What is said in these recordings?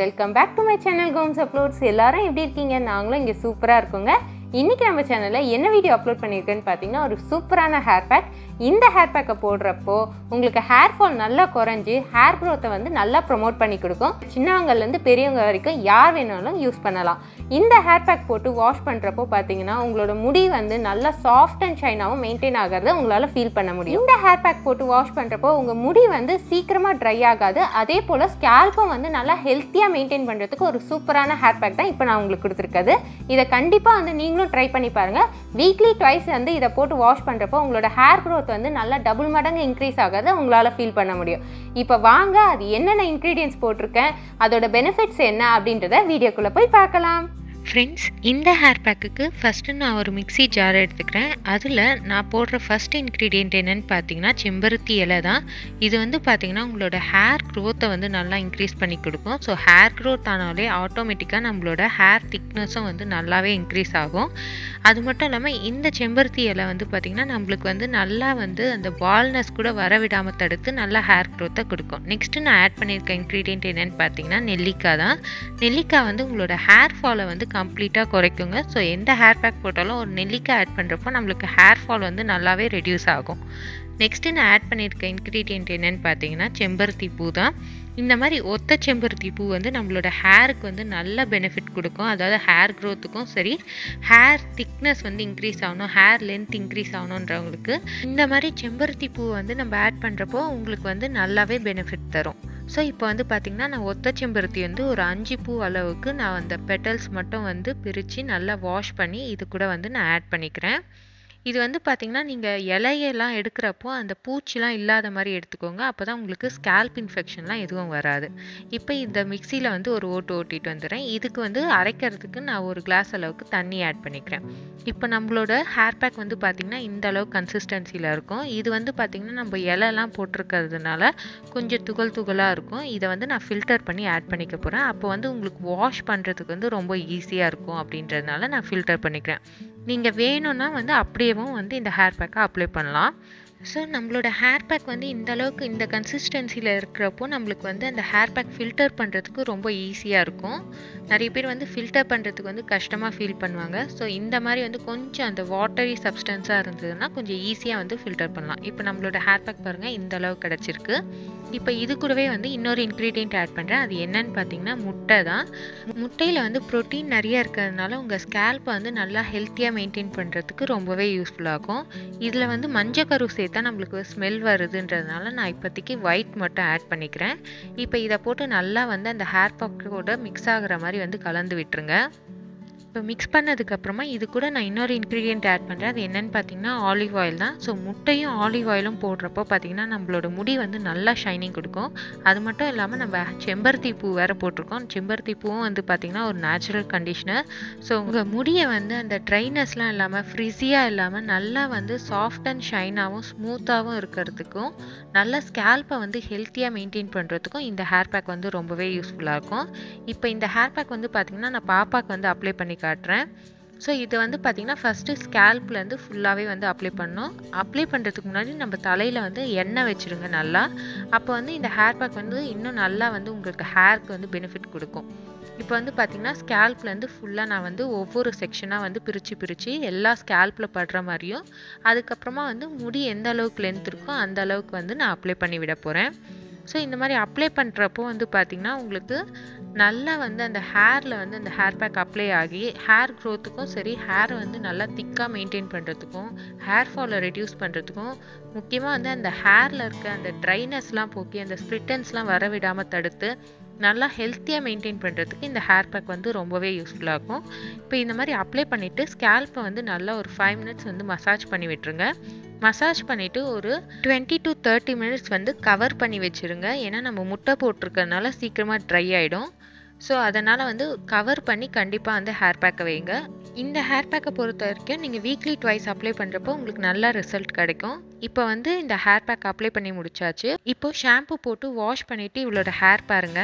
welcome back to my channel Gomes uploads எல்லாரும் எப்படி இருக்கீங்க நாங்களும் இங்கே சூப்பராக இருக்கோங்க இன்றைக்கி நம்ம சேனலில் என்ன வீடியோ அப்லோட் பண்ணியிருக்கேன்னு பார்த்தீங்கன்னா ஒரு சூப்பரான ஹேர் பேக் இந்த ஹேர் பேக்கை போடுறப்போ உங்களுக்கு ஹேர் ஃபால் நல்லா குறைஞ்சி ஹேர் க்ரோத்தை வந்து நல்லா ப்ரொமோட் பண்ணி கொடுக்கும் சின்னவங்கலேருந்து பெரியவங்க வரைக்கும் யார் வேணாலும் யூஸ் பண்ணலாம் இந்த ஹேர் பேக் போட்டு வாஷ் பண்ணுறப்போ பார்த்தீங்கன்னா உங்களோட முடி வந்து நல்லா சாஃப்ட் அண்ட் ஷைனாகவும் மெயின்டைன் ஆகிறத உங்களால் ஃபீல் பண்ண முடியும் இந்த ஹேர் பேக் போட்டு வாஷ் பண்ணுறப்போ உங்கள் முடி வந்து சீக்கிரமாக ட்ரை ஆகாது அதே போல் ஸ்கேல்பும் வந்து நல்லா ஹெல்த்தியாக மெயின்டைன் பண்ணுறதுக்கு ஒரு சூப்பரான ஹேர் பேக் தான் இப்போ நான் உங்களுக்கு கொடுத்துருக்கது இதை கண்டிப்பாக வந்து நீங்களும் ட்ரை பண்ணி பாருங்கள் வீக்லி ட்வைஸ் வந்து இதை போட்டு வாஷ் பண்ணுறப்போ உங்களோட ஹேர் க்ரோத் வந்து நல்லா டபுள் மடங்கு இன்க்ரீஸ் ஆகாத உங்களால் ஃபீல் பண்ண முடியும் இப்போ வாங்க அது என்னென்ன இன்க்ரீடியன்ஸ் போட்டிருக்கேன் அதோட பெனிஃபிட்ஸ் என்ன அப்படின்றத வீடியோக்குள்ளே போய் பார்க்கலாம் ஃப்ரெண்ட்ஸ் இந்த ஹேர் பேக்குக்கு ஃபஸ்ட்டு நான் ஒரு மிக்ஸி ஜார் எடுத்துக்கிறேன் அதில் நான் போடுற ஃபஸ்ட் இன்க்ரீடியன்ட் என்னென்னு பார்த்தீங்கன்னா செம்பருத்தி இலை தான் இது வந்து பார்த்தீங்கன்னா உங்களோட ஹேர் க்ரோத்தை வந்து நல்லா இன்க்ரீஸ் பண்ணி கொடுக்கும் ஸோ ஹேர் க்ரோத் ஆனாலே ஆட்டோமேட்டிக்காக நம்மளோட ஹேர் திக்னஸும் வந்து நல்லாவே இன்க்ரீஸ் ஆகும் அது மட்டும் இல்லாமல் இந்த செம்பருத்தி இலை வந்து பார்த்திங்கன்னா நம்மளுக்கு வந்து நல்லா வந்து அந்த பால்னஸ் கூட வர விடாமல் தடுத்து நல்லா ஹேர் க்ரோத்தை கொடுக்கும் நெக்ஸ்ட்டு நான் ஆட் பண்ணியிருக்க இன்க்ரீடியன்ட் என்னென்னு பார்த்தீங்கன்னா நெல்லிக்காய் தான் நெல்லிக்காய் வந்து உங்களோட ஹேர் ஃபாலை வந்து கம்ப்ளீட்டாக குறைக்குங்க ஸோ எந்த ஹேர் பேக் போட்டாலும் ஒரு நெல்லிக்காய் ஆட் பண்ணுறப்போ நம்மளுக்கு ஹேர் ஃபால் வந்து நல்லாவே ரெடியூஸ் ஆகும் நெக்ஸ்ட்டு நான் ஆட் பண்ணியிருக்க இன்க்ரீடியன்ட் என்னென்னு பார்த்தீங்கன்னா செம்பருத்தி பூ தான் இந்த மாதிரி ஒத்த செம்பருத்தி பூ வந்து நம்மளோட ஹேருக்கு வந்து நல்ல பெனிஃபிட் கொடுக்கும் அதாவது ஹேர் க்ரோத்துக்கும் சரி ஹேர் திக்னஸ் வந்து இன்க்ரீஸ் ஆகணும் ஹேர் லென்த் இன்க்ரீஸ் ஆகணுன்றவங்களுக்கு இந்த மாதிரி செம்பருத்தி பூ வந்து நம்ம ஆட் பண்ணுறப்போ உங்களுக்கு வந்து நல்லாவே பெனிஃபிட் தரும் ஸோ இப்போ வந்து பார்த்திங்கன்னா நான் ஒத்த செம்பருத்தி வந்து ஒரு அஞ்சு பூ அளவுக்கு நான் அந்த பெட்டல்ஸ் மட்டும் வந்து பிரித்து நல்லா வாஷ் பண்ணி இது கூட வந்து நான் ஆட் பண்ணிக்கிறேன் இது வந்து பார்த்திங்கன்னா நீங்கள் இலையெல்லாம் எடுக்கிறப்போ அந்த பூச்சிலாம் இல்லாத மாதிரி எடுத்துக்கோங்க அப்போ தான் உங்களுக்கு ஸ்கேல்ப் இன்ஃபெக்ஷன்லாம் எதுவும் வராது இப்போ இந்த மிக்சியில் வந்து ஒரு ஓட்டு ஓட்டிட்டு வந்துடுறேன் இதுக்கு வந்து அரைக்கிறதுக்கு நான் ஒரு கிளாஸ் அளவுக்கு தண்ணி ஆட் பண்ணிக்கிறேன் இப்போ நம்மளோட ஹேர் பேக் வந்து பார்த்திங்கன்னா இந்த அளவு கன்சிஸ்டன்சியில் இருக்கும் இது வந்து பார்த்திங்கன்னா நம்ம இலைலாம் போட்டிருக்கிறதுனால கொஞ்சம் துகள் துகளாக இருக்கும் இதை வந்து நான் ஃபில்டர் பண்ணி ஆட் பண்ணிக்க போகிறேன் அப்போ வந்து உங்களுக்கு வாஷ் பண்ணுறதுக்கு வந்து ரொம்ப ஈஸியாக இருக்கும் அப்படின்றதுனால நான் ஃபில்டர் பண்ணிக்கிறேன் நீங்கள் வேணும்னா வந்து அப்படியேவும் வந்து இந்த ஹேர் பேக்கை அப்ளை பண்ணலாம் ஸோ நம்மளோட ஹேர் பேக் வந்து இந்த அளவுக்கு இந்த கன்சிஸ்டன்சியில் இருக்கிறப்போ நம்மளுக்கு வந்து அந்த ஹேர் பேக் ஃபில்டர் பண்ணுறதுக்கு ரொம்ப ஈஸியாக இருக்கும் நிறைய பேர் வந்து ஃபில்டர் பண்ணுறதுக்கு வந்து கஷ்டமாக ஃபீல் பண்ணுவாங்க ஸோ இந்த மாதிரி வந்து கொஞ்சம் அந்த வாட்டரி சப்ஸ்டன்ஸாக இருந்ததுன்னா கொஞ்சம் ஈஸியாக வந்து ஃபில்டர் பண்ணலாம் இப்போ நம்மளோட ஹேர் பேக் பாருங்கள் இந்த அளவு கிடச்சிருக்கு இப்போ இது கூடவே வந்து இன்னொரு இன்க்ரீடியண்ட் ஆட் பண்ணுறேன் அது என்னன்னு பார்த்தீங்கன்னா முட்டை தான் முட்டையில் வந்து ப்ரோட்டீன் நிறைய இருக்கிறதுனால உங்கள் ஸ்கேல்ப்பை வந்து நல்லா ஹெல்த்தியாக மெயின்டைன் பண்ணுறதுக்கு ரொம்பவே யூஸ்ஃபுல்லாகும் இதில் வந்து மஞ்சக்கரு சேர்த்தா நம்மளுக்கு ஸ்மெல் வருதுன்றதுனால நான் இப்போதைக்கு ஒயிட் மட்டும் ஆட் பண்ணிக்கிறேன் இப்போ இதை போட்டு நல்லா வந்து அந்த ஹேர் பேக்கோட மிக்ஸ் ஆகிற மாதிரி வந்து கலந்து விட்டுருங்க இப்போ மிக்ஸ் பண்ணதுக்கப்புறமா இது கூட நான் இன்னொரு இன்க்ரீடியண்ட் ஆட் பண்ணுறேன் அது என்னென்னு பார்த்தீங்கன்னா ஆலிவ் ஆயில் தான் ஸோ முட்டையும் ஆலிவ் ஆயிலும் போடுறப்போ பார்த்தீங்கன்னா நம்மளோட முடி வந்து நல்லா ஷைனிங் கொடுக்கும் அது மட்டும் இல்லாமல் நம்ம செம்பருத்தி பூ வேறு போட்டிருக்கோம் செம்பருத்தி பூவும் வந்து பார்த்திங்கன்னா ஒரு நேச்சுரல் கண்டிஷனர் ஸோ உங்கள் முடியை வந்து அந்த ட்ரைனஸ்லாம் இல்லாமல் ஃப்ரிஸியாக இல்லாமல் நல்லா வந்து சாஃப்ட் அண்ட் ஷைனாகவும் ஸ்மூத்தாகவும் இருக்கிறதுக்கும் நல்ல ஸ்கேல்ப்பை வந்து ஹெல்த்தியாக மெயின்டைன் பண்ணுறதுக்கும் இந்த ஹேர் பேக் வந்து ரொம்பவே யூஸ்ஃபுல்லாக இருக்கும் இப்போ இந்த ஹேர் பேக் வந்து பார்த்திங்கன்னா நான் பாப்பாவுக்கு வந்து அப்ளை பண்ணி காட்டுறேன் ஸோ இது வந்து பார்த்திங்கன்னா ஃபஸ்ட்டு ஸ்கேல்ப்லேருந்து ஃபுல்லாகவே வந்து அப்ளை பண்ணோம் அப்ளை பண்ணுறதுக்கு முன்னாடி நம்ம தலையில் வந்து எண்ணெய் வச்சுருங்க நல்லா அப்போ வந்து இந்த ஹேர் பேக் வந்து இன்னும் நல்லா வந்து உங்களுக்கு ஹேருக்கு வந்து பெனிஃபிட் கொடுக்கும் இப்போ வந்து பார்த்திங்கன்னா ஸ்கேல்ப்லேருந்து ஃபுல்லாக நான் வந்து ஒவ்வொரு செக்ஷனாக வந்து பிரித்து பிரித்து எல்லா ஸ்கேல்ப்பில் படுற மாதிரியும் அதுக்கப்புறமா வந்து முடி எந்த அளவுக்கு லென்த் இருக்கோ அந்த அளவுக்கு வந்து நான் அப்ளை பண்ணி விட போகிறேன் ஸோ இந்த மாதிரி அப்ளை பண்ணுறப்போ வந்து பார்த்திங்கன்னா உங்களுக்கு நல்லா வந்து அந்த ஹேரில் வந்து அந்த ஹேர் பேக் அப்ளை ஆகி ஹேர் க்ரோத்துக்கும் சரி ஹேர் வந்து நல்லா திக்காக மெயின்டைன் பண்ணுறதுக்கும் ஹேர் ஃபாலை ரெடியூஸ் பண்ணுறதுக்கும் முக்கியமாக வந்து அந்த ஹேரில் இருக்க அந்த ட்ரைனஸ்லாம் போக்கி அந்த ஸ்ப்ளிட்டன்ஸ்லாம் வர விடாமல் தடுத்து நல்லா ஹெல்த்தியாக மெயின்டைன் பண்ணுறதுக்கு இந்த ஹேர் பேக் வந்து ரொம்பவே யூஸ்ஃபுல்லாக இருக்கும் இப்போ இந்த மாதிரி அப்ளை பண்ணிவிட்டு ஸ்கேல்ப்பை வந்து நல்லா ஒரு ஃபைவ் மினிட்ஸ் வந்து மசாஜ் பண்ணி விட்டுருங்க மசாஜ் பண்ணிவிட்டு ஒரு டுவெண்ட்டி டு தேர்ட்டி மினிட்ஸ் வந்து கவர் பண்ணி வச்சுருங்க ஏன்னா நம்ம முட்டை போட்டிருக்கறனால சீக்கிரமாக ட்ரை ஆகிடும் ஸோ அதனால் வந்து கவர் பண்ணி கண்டிப்பாக வந்து ஹேர் பேக்கை வைங்க இந்த ஹேர் பேக்கை பொறுத்த வரைக்கும் நீங்கள் வீக்லி ட்வைஸ் அப்ளை பண்ணுறப்போ உங்களுக்கு நல்ல ரிசல்ட் கிடைக்கும் இப்போ வந்து இந்த ஹேர் பேக் அப்ளை பண்ணி முடிச்சாச்சு இப்போ ஷாம்பு போட்டு வாஷ் பண்ணிவிட்டு இவளோட ஹேர் பாருங்கள்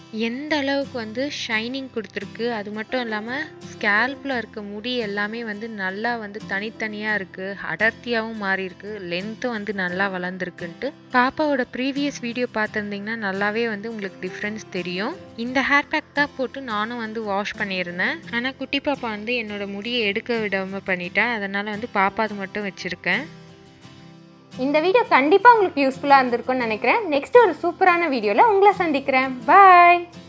எந்த அளவுக்கு வந்து ஷைனிங் கொடுத்துருக்கு அது மட்டும் இல்லாமல் ஸ்கேல்பில் இருக்க முடி எல்லாமே வந்து நல்லா வந்து தனித்தனியாக இருக்குது அடர்த்தியாகவும் மாறி இருக்கு லென்த்தும் வந்து நல்லா வளர்ந்துருக்குன்ட்டு பாப்பாவோட ப்ரீவியஸ் வீடியோ பார்த்துருந்தீங்கன்னா நல்லாவே வந்து உங்களுக்கு டிஃப்ரென்ஸ் தெரியும் இந்த ஹேர் பேக் தான் போட்டு நானும் வந்து வாஷ் பண்ணியிருந்தேன் ஆனால் குட்டி பாப்பா வந்து என்னோட முடியை எடுக்க விடாமல் பண்ணிட்டேன் அதனால் வந்து பாப்பா அது மட்டும் வச்சுருக்கேன் இந்த வீடியோ கண்டிப்பாக உங்களுக்கு யூஸ்ஃபுல்லாக இருந்திருக்கும்னு நினைக்கிறேன் நெக்ஸ்ட் ஒரு சூப்பரான வீடியோவில் உங்களை சந்திக்கிறேன் பாய்